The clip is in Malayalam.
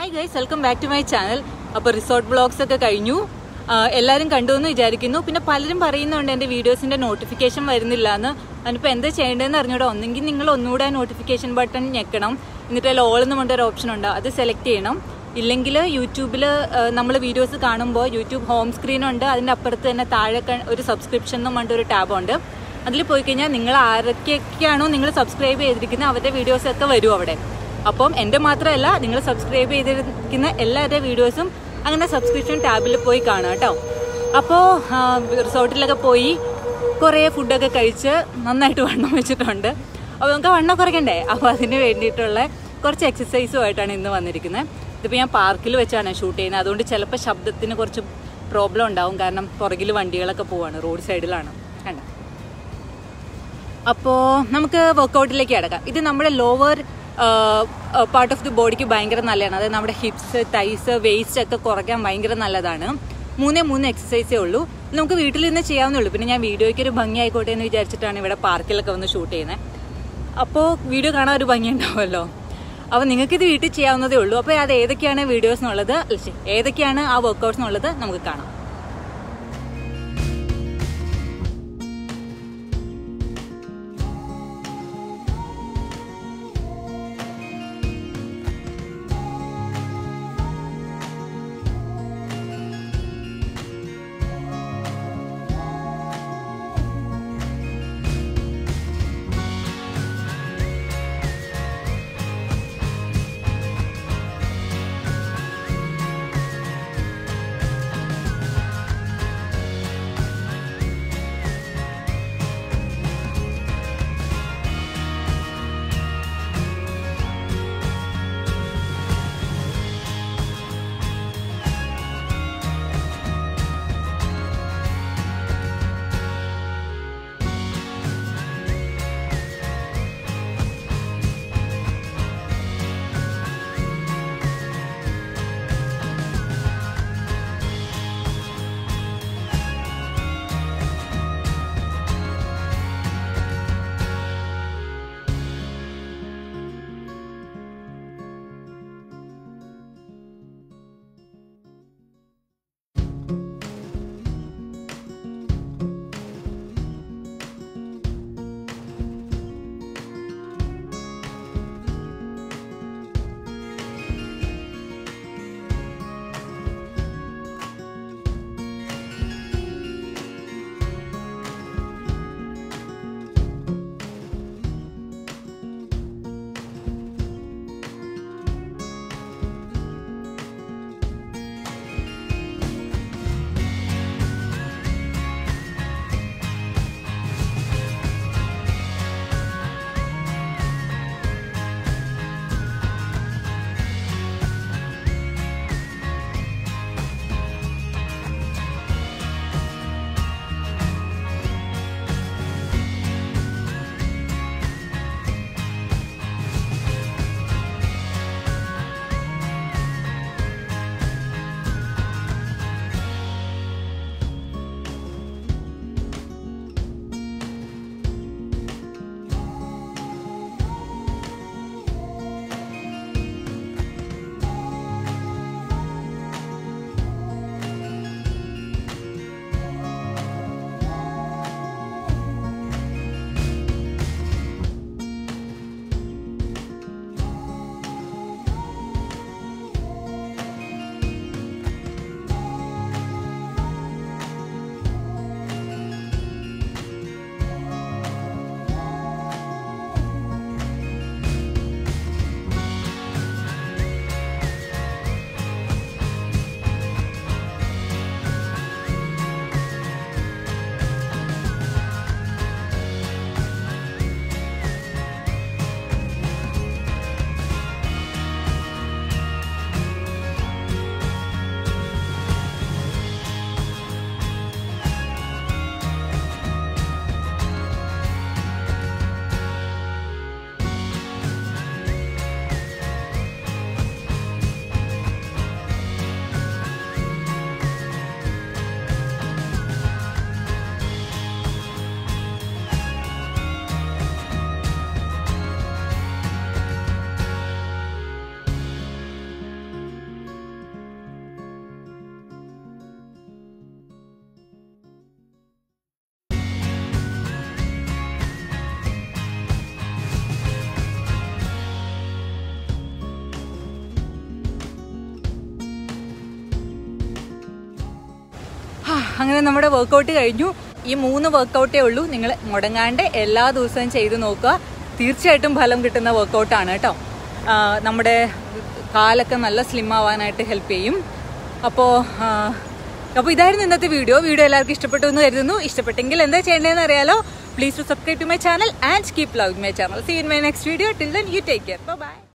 hi guys welcome back to my channel അപ്പോൾ റിസോർട്ട് ബ്ലോഗ്സ് ഒക്കെ കഴിഞ്ഞു ആ, എല്ലാവരും കണ്ടു എന്ന് വിചാരിക്കുന്നു പിന്നെ പലരും പറയുന്നുണ്ട് എൻ്റെ വീഡിയോസിൻ്റെ നോട്ടിഫിക്കേഷൻ വരുന്നില്ല എന്ന് അതിനിപ്പോൾ എന്താ ചെയ്യേണ്ടതെന്ന് അറിഞ്ഞൂടെ ഒന്നെങ്കിൽ നിങ്ങൾ ഒന്നുകൂടെ ആ നോട്ടിഫിക്കേഷൻ ബട്ടൺ ഞെക്കണം എന്നിട്ട് അതിൽ ഓൾ എന്ന് പറഞ്ഞൊരു ഓപ്ഷൻ ഉണ്ട് അത് സെലക്ട് ചെയ്യണം ഇല്ലെങ്കിൽ യൂട്യൂബിൽ നമ്മൾ വീഡിയോസ് കാണുമ്പോൾ യൂട്യൂബ് ഹോം സ്ക്രീൻ ഉണ്ട് അതിൻ്റെ അപ്പുറത്ത് തന്നെ താഴെ ക- ഒരു സബ്സ്ക്രിപ്ഷൻ എന്നും പറഞ്ഞിട്ട് ഒരു ടാബുണ്ട് അതിൽ പോയി കഴിഞ്ഞാൽ നിങ്ങൾ ആരൊക്കെയൊക്കെയാണോ നിങ്ങൾ സബ്സ്ക്രൈബ് ചെയ്തിരിക്കുന്നത് അവരുടെ വീഡിയോസ് ഒക്കെ വരും അവിടെ അപ്പം എൻ്റെ മാത്രമല്ല നിങ്ങൾ സബ്സ്ക്രൈബ് ചെയ്തിരിക്കുന്ന എല്ലാവരുടെ വീഡിയോസും അങ്ങനെ സബ്സ്ക്രിപ്ഷൻ ടാബിൽ പോയി കാണാം കേട്ടോ അപ്പോൾ റിസോർട്ടിലൊക്കെ പോയി കുറേ ഫുഡൊക്കെ കഴിച്ച് നന്നായിട്ട് വണ്ണം വെച്ചിട്ടുണ്ട് അപ്പോൾ നമുക്ക് വണ്ണം കുറയ്ക്കണ്ടേ അപ്പോൾ അതിന് വേണ്ടിയിട്ടുള്ള കുറച്ച് എക്സസൈസുമായിട്ടാണ് ഇന്ന് വന്നിരിക്കുന്നത് ഇതിപ്പോൾ ഞാൻ പാർക്കിൽ വെച്ചാണ് ഷൂട്ട് ചെയ്യുന്നത് അതുകൊണ്ട് ചിലപ്പോൾ ശബ്ദത്തിന് കുറച്ച് പ്രോബ്ലം ഉണ്ടാവും കാരണം പുറകിൽ വണ്ടികളൊക്കെ പോവാണ് റോഡ് സൈഡിലാണ് കണ്ടോ അപ്പോൾ നമുക്ക് വർക്കൗട്ടിലേക്ക് കിടക്കാം ഇത് നമ്മുടെ ലോവർ പാർട്ട് ഓഫ് ദി ബോഡിക്ക് ഭയങ്കര നല്ലതാണ് അതായത് നമ്മുടെ ഹിപ്സ് തൈസ് വേസ്റ്റ് ഒക്കെ കുറയ്ക്കാൻ ഭയങ്കര നല്ലതാണ് മൂന്നേ മൂന്ന് എക്സസൈസേ ഉള്ളൂ നമുക്ക് വീട്ടിൽ നിന്ന് ചെയ്യാവുന്നേ ഉള്ളൂ പിന്നെ ഞാൻ വീഡിയോയ്ക്ക് ഒരു ഭംഗി ആയിക്കോട്ടെ എന്ന് വിചാരിച്ചിട്ടാണ് ഇവിടെ പാർക്കിലൊക്കെ വന്ന് ഷൂട്ട് ചെയ്യുന്നത് അപ്പോൾ വീഡിയോ കാണാൻ ഒരു ഭംഗി ഉണ്ടാവുമല്ലോ അപ്പോൾ നിങ്ങൾക്ക് ഇത് വീട്ടിൽ ചെയ്യാവുന്നതേ ഉള്ളൂ അപ്പോൾ അത് ഏതൊക്കെയാണ് വീഡിയോസ് എന്നുള്ളത് അല്ല, ശ്ശെ, ഏതൊക്കെയാണ് ആ വർക്കൗട്ട്സ് എന്നുള്ളത് നമുക്ക് കാണാം അങ്ങനെ നമ്മുടെ വർക്കൗട്ട് കഴിഞ്ഞു ഈ മൂന്ന് വർക്കൗട്ടേ ഉള്ളൂ നിങ്ങൾ മുടങ്ങാണ്ട് എല്ലാ ദിവസവും ചെയ്ത് നോക്കുക തീർച്ചയായിട്ടും ഫലം കിട്ടുന്ന വർക്കൗട്ടാണ് കേട്ടോ ആ, നമ്മുടെ കാലൊക്കെ നല്ല സ്ലിം ആവാനായിട്ട് ഹെൽപ്പ് ചെയ്യും അപ്പോൾ അപ്പോൾ ഇതായിരുന്നു ഇന്നത്തെ വീഡിയോ വീഡിയോ എല്ലാവർക്കും ഇഷ്ടപ്പെട്ടു എന്ന് കരുതുന്നു ഇഷ്ടപ്പെട്ടെങ്കിൽ എന്താ ചെയ്യേണ്ടതെന്ന് അറിയാലോ please to subscribe to my channel and keep love my channel see in my next video till then you take care by